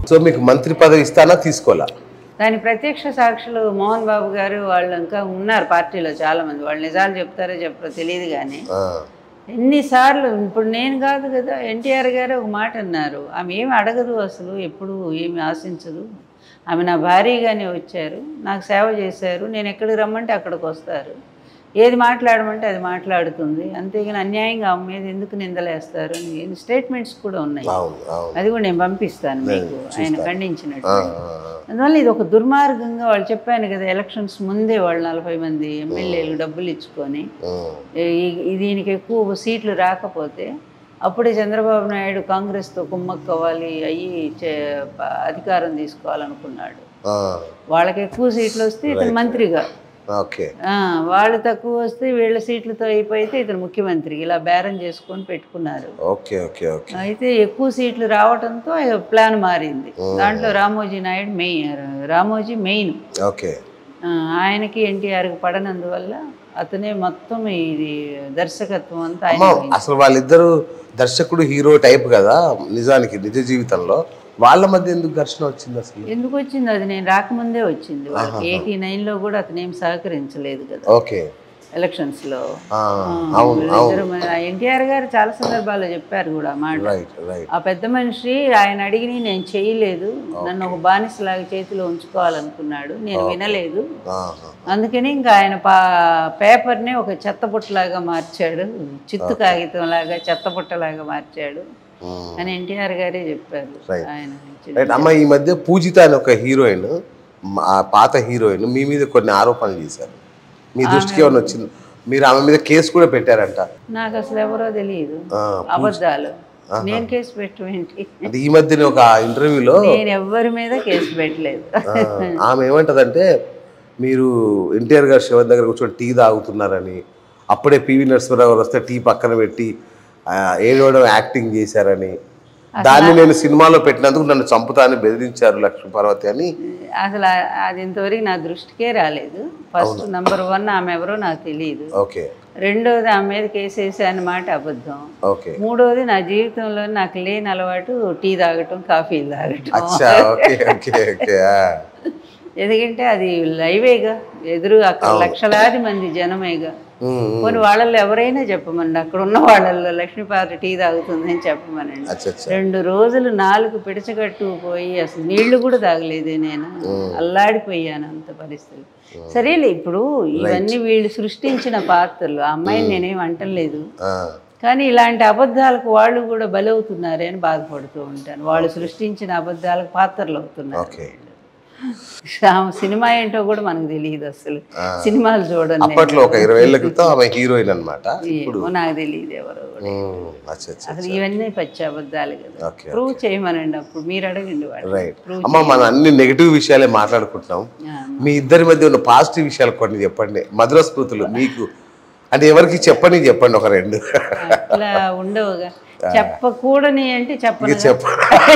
So మీకు మంత్రి పదవి ఇస్తానా తీసుకోవాలా దాని ప్రత్యక్ష సాక్షులు మోహన్ బాబు గారు వాళ్ళు ఇంకా ఉన్నారు పార్టీలో చాలా మంది వాళ్ళు నిజాలు చెప్తారో చెప్పరో తెలియదు కానీ ఆ, ఎన్నిసార్లు ఇప్పుడు నేను కాదు కదా ఎన్టీఆర్ గారు ఒక మాట అన్నారు ఆమె ఏమి అడగదు అసలు ఎప్పుడు ఏమి ఆశించదు ఆమె నా భార్యగానే వచ్చారు నాకు సేవ చేశారు నేను ఎక్కడికి రమ్మంటే అక్కడికి వస్తారు ఏది మాట్లాడమంటే అది మాట్లాడుతుంది అంతేగాని అన్యాయంగా ఆమె మీద ఎందుకు నిందలేస్తారు అని స్టేట్మెంట్స్ కూడా ఉన్నాయి అవును అవును అది కూడా నేను పంపిస్తాను మీకు ఆయన ఖండించినట్టు ఆ, ఆ, ఆ. అందువల్ల ఇది ఒక దుర్మార్గంగా వాళ్ళు చెప్పాను కదా ఎలక్షన్స్ ముందే వాళ్ళు నలభై మంది ఎమ్మెల్యేలు డబ్బులు ఇచ్చుకొని ఉమ్, ఈ- ఈ దీనికి ఎక్కువ సీట్లు రాకపోతే అప్పుడే చంద్రబాబు నాయుడు కాంగ్రెస్తో కుమ్మక్కవ్వాలి అయ్యి చే- ప- అధికారం తీసుకోవాలనుకున్నాడు ఆ, వాళ్ళకి ఎక్కువ సీట్లు వస్తే ఇతను మంత్రిగా ఓకే ఆ, వాళ్ళు తక్కువ వస్తే వీళ్ళ సీట్లతో అయిపోతే ఇతను ముఖ్యమంత్రి ఇలా బేరం చేసుకొని పెట్టుకున్నారు ఓకే ఓకే ఓకే అయితే ఎక్కువ సీట్లు రావడంతో ఇక ప్లాన్ మారింది దాంట్లో Ramoji Naidu main Ramoji main okay ఆ, ఆయనకి ఎన్టీఆర్కి పడనందువల్ల అతనే మొత్తం ఇది దర్శకత్వం అంతా అమ్మ ఆయన అసలు వాళ్ళిద్దరు దర్శకుడు హీరో టైప్ కదా నిజానికి నిజ జీవితంలో వాళ్ళ మధ్య ఎందుకు ఘర్షణ వచ్చింది అసలు ఎందుకు వచ్చింది అది నేను రాకముందే వచ్చింది వాళ్ళకి ఎయిటీ నైన్లో కూడా అతను ఏం సహకరించలేదు కదా ఓకే ఎలక్షన్స్లో ఆ, అవును అవును ఎన్టీఆర్ గారు చాలా సందర్భాల్లో చెప్పారు కూడా ఆ మాట రైట్ రైట్ ఆ పెద్ద మనిషి ఆయన అడిగిని నేను చేయలేదు నన్ను ఒక బానిసలాగా చేతిలో ఉంచుకోవాలనుకున్నాడు నేను వినలేదు ఆహా. అందుకని ఇంకా ఆయన పా పేపర్ని ఒక చెత్తపుట్టలాగా మార్చాడు చిత్తు కాగితం లాగా చెత్తపుట్టలాగా మార్చాడు ఉమ్. అని ఎన్టీఆర్ గారే చెప్పారు Right. ఆయన రైట్ అమ్మ ఈ మధ్య పూజిత అని ఒక హీరోయిన్ ఆ పాత హీరోయిన్ మీ మీద కొన్ని ఆరోపణలు చేశారు మీ దృష్టికి ఏమైనా వచ్చింది మీరు ఆమె మీద కేసు కూడా పెట్టారంట నాకు అసలు ఎవరో తెలియదు ఆ, అబద్ధాలు నేను కేసు పెట్టమేంటి అంటే ఈ మధ్యన ఒక ఇంటర్వ్యూలో నేను ఎవ్వరి మీద కేసు పెట్టలేదు ఆమె ఏమంటదంటే మీరు ఎన్టీఆర్ గారు శివ దగ్గర కూర్చొని టీ తాగుతున్నారని అప్పుడే పివి నరసింహరావు గారు వస్తే టీ పక్కన పెట్టి ఆ, ఏడవడం యాక్టింగ్ చేశారని దాన్ని నేను సినిమాలో పెట్టినందుకు నన్ను చంపుతానని బెదిరించారు లక్ష్మీ పార్వతి అని అసలు ఆ- అది ఇంతవరకు నా దృష్టికే రాలేదు ఫస్ట్ నంబర్ వన్ ఆమె ఎవరో నాకు తెలియదు ఓకే రెండోది ఆమె మీద కేసు వేసే మాట అబద్ధం ఓకే మూడోది నా జీవితంలో నాకు లేని అలవాటు టీ తాగటం కాఫీలు తాగటం అచ్చా ఓకే ఓకే ఓకే ఆ. ఎందుకంటే అది లైవేగా ఎదురు అక్కడ లక్షలాది మంది జనమేగా ఉమ్, ఉమ్. కొన్ని వాళ్ళల్లో ఎవరైనా చెప్పమనండి అక్కడ ఉన్న వాళ్ళల్లో లక్ష్మీపార్వతి టీ తాగుతుందని చెప్పమనండి అచ్చా అచ్చా రెండు రోజులు నాలుగు పిడచగట్టు పోయి అసలు నీళ్లు కూడా తాగలేదే నేను అల్లాడిపోయాను అంత పరిస్థితి సరేలే ఇప్పుడు ఇవన్నీ వీళ్ళు సృష్టించిన పాత్రలు ఆ అమ్మాయిని నేనేం అంటలేదు ఆ, కానీ ఇలాంటి అబద్ధాలకు వాళ్ళు కూడా బలవుతున్నారే అని బాధపడుతూ ఉంటాను వాళ్ళు సృష్టించిన అబద్ధాలకు పాత్రలు అవుతున్నారు ఓకే ఆమె సినిమా ఏంటో కూడా మనకు తెలియదు అసలు సినిమాలు చూడండి అప్పట్లో ఒక ఇరవై ఏళ్ల క్రితం ఆమె హీరోయిన్ అనమాట ఏమో నాకు తెలియదు ఎవరో కూడా. అచ్చా అచ్చా అసలు ఇవన్నీ పచ్చి అబద్ధాలు కదా ఓకే ప్రూవ్ చేయమనండి అప్పుడు మీరు అడగండి వాళ్ళు రైట్ అమ్మ మనం అన్ని నెగిటివ్ విషయాలే మాట్లాడుకుంటున్నాం ఆ. మీ ఇద్దరి మధ్య ఉన్న పాజిటివ్ విషయాలు కొన్ని చెప్పండి మధుర స్మృతులు మీకు అంటే ఎవరికి చెప్పని చెప్పండి ఒక రెండు అట్లా ఉండవుగా చెప్పకూడని అంటే చెప్పను చెప్ప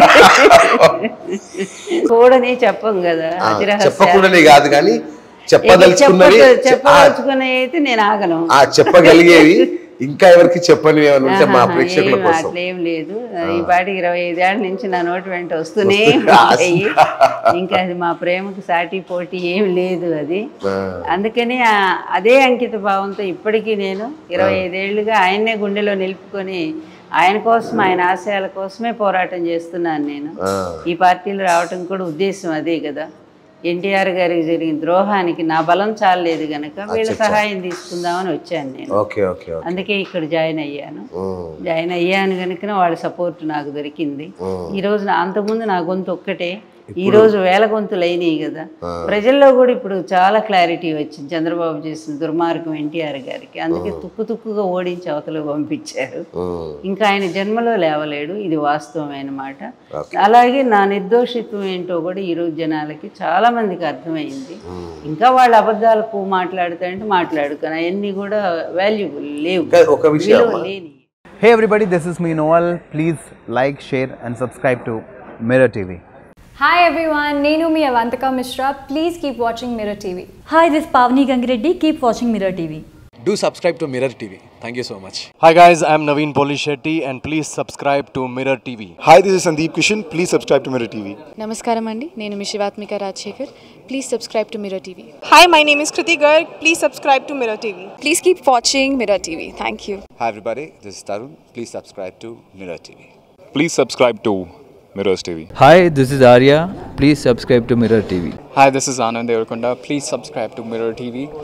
కూడని చెప్పం కదా అది రహస్యం చెప్పకూడని కాదు కానీ చెప్పదలుచుకున్నవి చెప్పదలుచుకునే అయితే నేను ఆగను ఆ చెప్పగలిగేవి ఇంకా ఎవరికి చెప్పని ఏమైనా ఉంటే మా ప్రేక్షకుల ఏం కోసం అట్లా ఏం లేదు ఈ పాటికి ఇరవై ఐదేళ్ల నుంచి నా నోటి వెంట వస్తూనే ఉంటాయి ఇంకా అది మా ప్రేమకు సాటి పోటీ ఏం లేదు అది ఆ, అందుకని ఆ- అదే అంకిత భావంతో ఇప్పటికీ నేను ఇరవై ఐదేళ్లుగా ఆయన్నే గుండెలో నిలుపుకొని ఆయన కోసం ఆయన ఆశయాల కోసమే పోరాటం చేస్తున్నాను నేను ఆ, ఈ పార్టీలు రావటం కూడా ఉద్దేశం అదే కదా ఎన్టీఆర్ గారికి జరిగిన ద్రోహానికి నా బలం చాలలేదు గనక వీళ్ళ సహాయం తీసుకుందామని వచ్చాను నేను ఓకే ఓకే ఓకే అందుకే ఇక్కడ జాయిన్ అయ్యాను ఉమ్, జాయిన్ అయ్యాను కనుక వాళ్ళ సపోర్ట్ నాకు దొరికింది ఉమ్, ఈ రోజు నా- అంతకుముందు నా గొంతు ఒక్కటే ఈ రోజు వేల గొంతులు అయినాయి కదా ఆ. ప్రజల్లో కూడా ఇప్పుడు చాలా క్లారిటీ వచ్చింది చంద్రబాబు చేసిన దుర్మార్గం ఎన్టీఆర్ గారికి అందుకే తుక్కు తుక్కుగా ఓడించి అవతల పంపించారు ఉమ్, ఇంకా ఆయన జన్మలో లేవలేడు ఇది వాస్తవమైన మాట ఓకే. అలాగే నా నిర్దోషిత్వం ఏంటో కూడా ఈరోజు జనాలకి చాలా మందికి అర్థమైంది ఉమ్. ఇంకా వాళ్ళ అబద్ధాలకు మాట్లాడుతా అంటే మాట్లాడుకొని అవన్నీ కూడా వాల్యుబుల్ లేవు ఇంకా ఒక విషయం విలువ లేని Hey everybody, this is me Noel. Please like, share, and subscribe to Mirror TV. Hi everyone, Nenu mi Avantika Mishra. Please keep watching Mirror TV. Hi, this is Pavni Gangireddy. Keep watching Mirror TV. do subscribe to Mirror TV. Thank you so much. Hi guys, I'm Naveen Polishetty and please subscribe to Mirror TV. Hi, this is Sandeep Kishan. Please subscribe to Mirror TV. నమస్కారం అండి నేను మీ Sivatmika Rajasekhar please subscribe to mirror TV Hi, my name is Kriti Garg. Please subscribe to Mirror TV. Please keep watching mirror TV thank you Hi everybody, this is Tarun. Please subscribe to Mirror TV. Please subscribe to Mirrors TV. Hi, this is Arya. Please subscribe to Mirror TV. Hi, this is Anand Devarkonda. Please subscribe to Mirror TV.